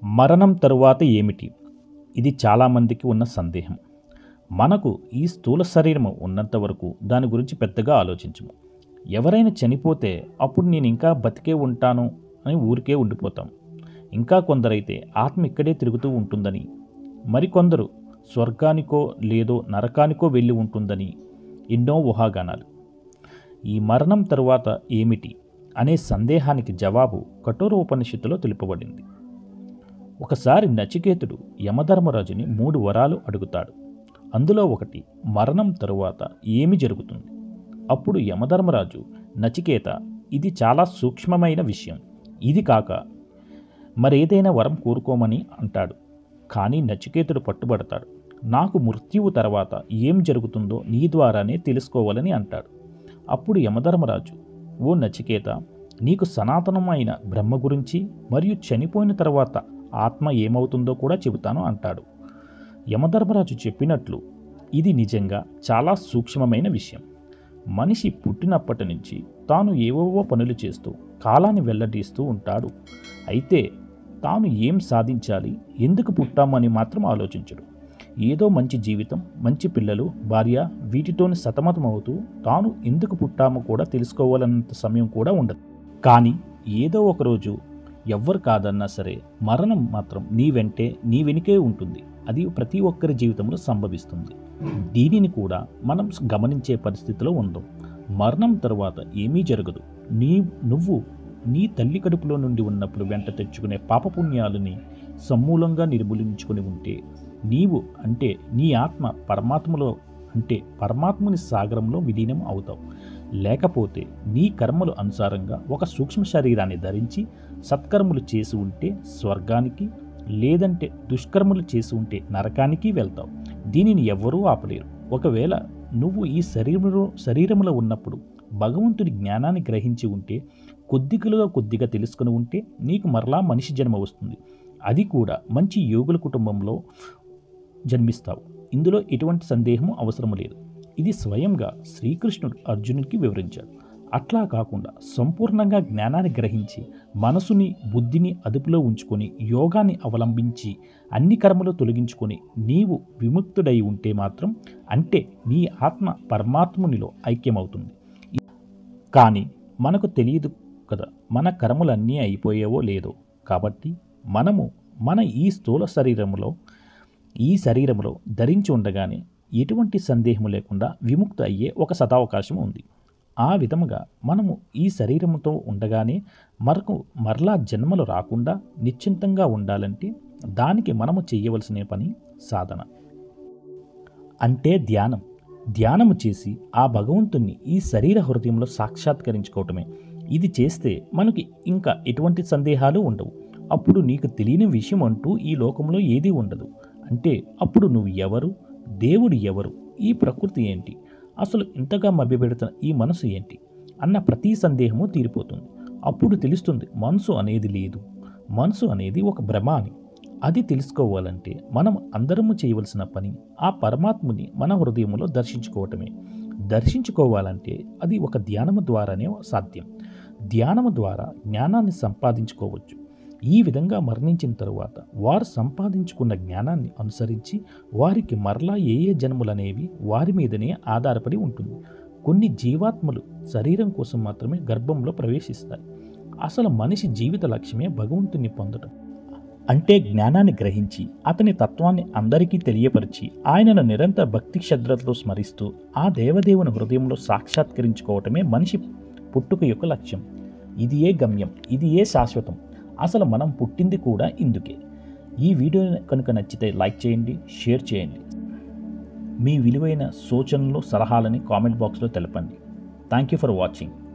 మరణం తరువాత ఏమిటి ఇది చాలామందికి ఉన్న సందేహం మనకు ఈ స్థూల శరీరము ఉన్నంత వరకు దాని గురించి పెద్దగా ఆలోచించము ఎవరైనా చనిపోతే అప్పుడు నేను ఇంకా బతికే ఉంటాను అని ఊరికే ఉండిపోతాం ఇంకా కొందరైతే ఆత్మ ఇక్కడే తిరుగుతూ ఉంటుందని మరికొందరు స్వర్గానికో లేదో నరకానికో వెళ్ళి ఉంటుందని ఎన్నో ఊహాగానాలు ఈ మరణం తరువాత ఏమిటి అనే సందేహానికి జవాబు కఠోర ఉపనిషత్తులో తెలుపబడింది ఒకసారి నచికేతుడు యమధర్మరాజుని మూడు వరాలు అడుగుతాడు అందులో ఒకటి మరణం తరువాత ఏమి జరుగుతుంది అప్పుడు యమధర్మరాజు నచికేత ఇది చాలా సూక్ష్మమైన విషయం ఇది కాక మరేదైనా వరం కోరుకోమని అంటాడు కానీ నచికేతుడు పట్టుబడతాడు నాకు మృత్యువు తర్వాత ఏం జరుగుతుందో నీ ద్వారానే తెలుసుకోవాలని అంటాడు అప్పుడు యమధర్మరాజు ఓ నచికేత నీకు సనాతనమైన బ్రహ్మ గురించి మరియు చనిపోయిన తర్వాత ఆత్మ ఏమవుతుందో కూడా చెబుతాను అంటాడు యమధర్మరాజు చెప్పినట్లు ఇది నిజంగా చాలా సూక్ష్మమైన విషయం మనిషి పుట్టినప్పటి నుంచి తాను ఏవేవో పనులు చేస్తూ కాలాన్ని వెల్లడీస్తూ ఉంటాడు అయితే తాను ఏం సాధించాలి ఎందుకు పుట్టామని మాత్రం ఆలోచించడు ఏదో మంచి జీవితం మంచి పిల్లలు భార్య వీటితోని సతమతమవుతూ తాను ఎందుకు పుట్టామో కూడా తెలుసుకోవాలన్నంత సమయం కూడా ఉండదు కానీ ఏదో ఒకరోజు ఎవ్వరు కాదన్నా సరే మరణం మాత్రం నీ వెంటే నీ వెనుకే ఉంటుంది అది ప్రతి ఒక్కరి జీవితంలో సంభవిస్తుంది దీనిని కూడా మనం గమనించే పరిస్థితిలో ఉందాం మరణం తరువాత ఏమీ జరగదు నీ నువ్వు నీ తల్లి కడుపులో నుండి ఉన్నప్పుడు వెంట తెచ్చుకునే పాపపుణ్యాలని సమూలంగా నిర్మూలించుకుని ఉంటే నీవు అంటే నీ ఆత్మ పరమాత్మలో అంటే పరమాత్ముని సాగరంలో విలీనం అవుతావు లేకపోతే నీ కర్మలు అనుసారంగా ఒక సూక్ష్మ శరీరాన్ని ధరించి సత్కర్మలు చేసి ఉంటే స్వర్గానికి లేదంటే దుష్కర్మలు చేసి ఉంటే నరకానికి వెళ్తావు దీనిని ఎవ్వరూ ఆపలేరు ఒకవేళ నువ్వు ఈ శరీరంలో శరీరంలో ఉన్నప్పుడు భగవంతుడి జ్ఞానాన్ని గ్రహించి ఉంటే కొద్దిగా కొద్దిగా తెలుసుకుని ఉంటే నీకు మరలా మనిషి జన్మ వస్తుంది అది కూడా మంచి యోగుల కుటుంబంలో జన్మిస్తావు ఇందులో ఎటువంటి సందేహం అవసరం లేదు ఇది స్వయంగా శ్రీకృష్ణుడు అర్జునుడికి వివరించాడు అట్లా కాకుండా సంపూర్ణంగా జ్ఞానాన్ని గ్రహించి మనసుని బుద్ధిని అదుపులో ఉంచుకొని యోగాన్ని అవలంబించి అన్ని కర్మలు తొలగించుకొని నీవు విముక్తుడై ఉంటే మాత్రం అంటే నీ ఆత్మ పరమాత్మునిలో ఐక్యమవుతుంది కానీ మనకు తెలియదు కదా మన కర్మలన్నీ అయిపోయేవో లేదో కాబట్టి మనము మన ఈ స్థూల శరీరంలో ఈ శరీరంలో ధరించి ఉండగానే ఎటువంటి సందేహం లేకుండా విముక్తి అయ్యే ఒక సదావకాశం ఉంది ఆ విధముగా మనము ఈ శరీరంతో ఉండగానే మనకు మరలా జన్మలు రాకుండా నిశ్చింతంగా ఉండాలంటే దానికి మనము చేయవలసిన పని సాధన అంటే ధ్యానం ధ్యానము చేసి ఆ భగవంతుణ్ణి ఈ శరీర హృదయంలో సాక్షాత్కరించుకోవటమే ఇది చేస్తే మనకి ఇంకా ఎటువంటి సందేహాలు ఉండవు అప్పుడు నీకు తెలియని విషయం అంటూ ఈ లోకంలో ఏదీ ఉండదు అంటే అప్పుడు నువ్వు ఎవరు దేవుడు ఎవరు ఈ ప్రకృతి ఏంటి అసలు ఇంతగా మభ్యపెడుతున్న ఈ మనసు ఏంటి అన్న ప్రతి సందేహము తీరిపోతుంది అప్పుడు తెలుస్తుంది మనసు అనేది లేదు మనసు అనేది ఒక భ్రమ అని అది తెలుసుకోవాలంటే మనం అందరము చేయవలసిన పని ఆ పరమాత్ముని మన హృదయంలో దర్శించుకోవటమే దర్శించుకోవాలంటే అది ఒక ధ్యానము ద్వారానే సాధ్యం ధ్యానము ద్వారా జ్ఞానాన్ని సంపాదించుకోవచ్చు ఈ విధంగా మరణించిన తరువాత వారు సంపాదించుకున్న జ్ఞానాన్ని అనుసరించి వారికి మరలా ఏ ఏ జన్మలనేవి వారి మీదనే ఆధారపడి ఉంటుంది కొన్ని జీవాత్మలు శరీరం కోసం మాత్రమే గర్భంలో ప్రవేశిస్తాయి అసలు మనిషి జీవిత లక్ష్యమే భగవంతుని పొందడం అంటే జ్ఞానాన్ని గ్రహించి అతని తత్వాన్ని అందరికీ తెలియపరిచి ఆయనను నిరంతర భక్తి శ్రద్ధలతో స్మరిస్తూ ఆ దేవదేవుని హృదయంలో సాక్షాత్కరించుకోవటమే మనిషి పుట్టుక యొక్క లక్ష్యం ఇది ఏ గమ్యం ఇది ఏ శాశ్వతం అసలు మనం పుట్టింది కూడా ఇందుకే ఈ వీడియో కనుక నచ్చితే లైక్ చేయండి షేర్ చేయండి మీ విలువైన సూచనలు సలహాలని కామెంట్ బాక్స్లో తెలపండి థ్యాంక్ యూ ఫర్ వాచింగ్